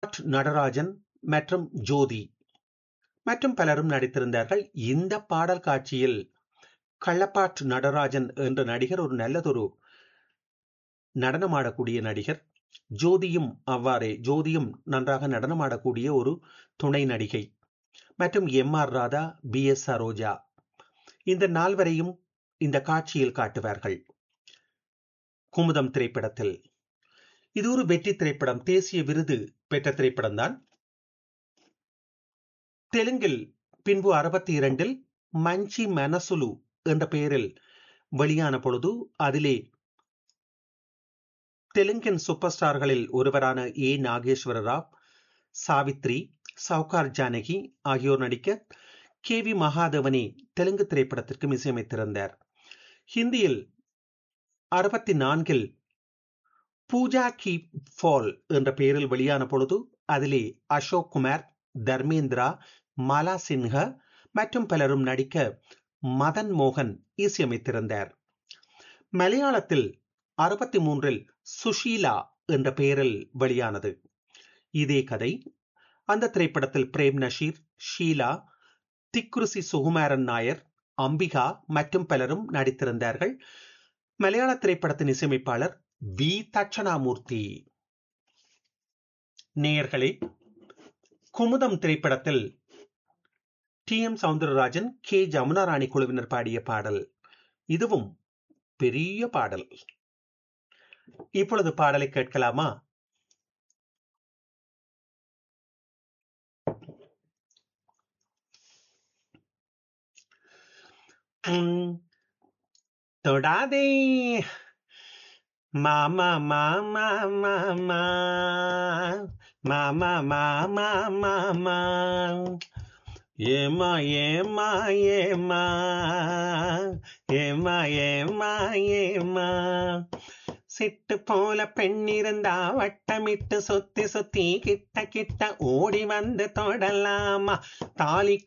நடராஜன் மற்றும் ஜோதி மற்றும் பலரும் நடித்திருந்தார்கள் இந்த பாடல் காட்சியில் கள்ளப்பாட் நடராஜன் என்ற நடிகர் ஒரு நல்லதொரு நடனமாடக்கூடிய நடிகர் ஜோதியும் அவ்வாறே ஜோதியும் நன்றாக நடனமாடக்கூடிய ஒரு துணை நடிகை மற்றும் M R Radha P S Saroja இந்த நால்வரையும் இந்த காட்சியில் காட்டுவார்கள் குமுதம் திரைப்படத்தில் இது ஒரு வெற்றி திரைப்படம் தேசிய விருது பெற்ற திரைப்படம் தான் தெலுங்கில் பின்பு அறுபத்தி இரண்டில் மஞ்சி மனசுலு என்ற பெயரில் வெளியான பொழுது அதிலே தெலுங்கின் சூப்பர் ஸ்டார்களில் ஒருவரான ஏ நாகேஸ்வர ராவ் சாவித்ரி சவுகார் ஜானகி ஆகியோர் நடிக்க கே வி மகாதேவனே தெலுங்கு திரைப்படத்திற்கு இசையமைத்திருந்தார் ஹிந்தியில் அறுபத்தி நான்கில் பூஜா கி ஃபால் என்ற பெயரில் வெளியான பொழுது அதிலே அசோக் குமார் தர்மேந்திரா மாலா சின்ஹா மற்றும் பலரும் நடிக்க மதன் மோகன் இசையமைத்திருந்தார் மலையாளத்தில் அறுபத்தி மூன்றில் சுஷீலா என்ற பெயரில் வெளியானது இதே கதை அந்த திரைப்படத்தில் பிரேம் நஷீர் ஷீலா திக்ருசி சுகுமாரன் நாயர் அம்பிகா மற்றும் பலரும் நடித்திருந்தார்கள் மலையாள திரைப்படத்தின் இசையமைப்பாளர் வி தட்சணாமூர்த்தி நேயர்களே குமுதம் திரைப்படத்தில் T M Soundararajan K Jamuna Rani குழுவினர் பாடிய பாடல் இதுவும் பெரிய பாடல் இப்பொழுது பாடலை கேட்கலாமா தொடாதே மாமா மாமா மாமா மாமா மாமா மாமா ஏமா ஏமா ஏமா ஏமா ஏமா ஏமா சிட்டு போல பெண்ணிருந்தா வட்டமிட்டு சுத்தி சுத்தி கிட்ட கிட்ட ஓடி வந்து தொடலாமா தாலி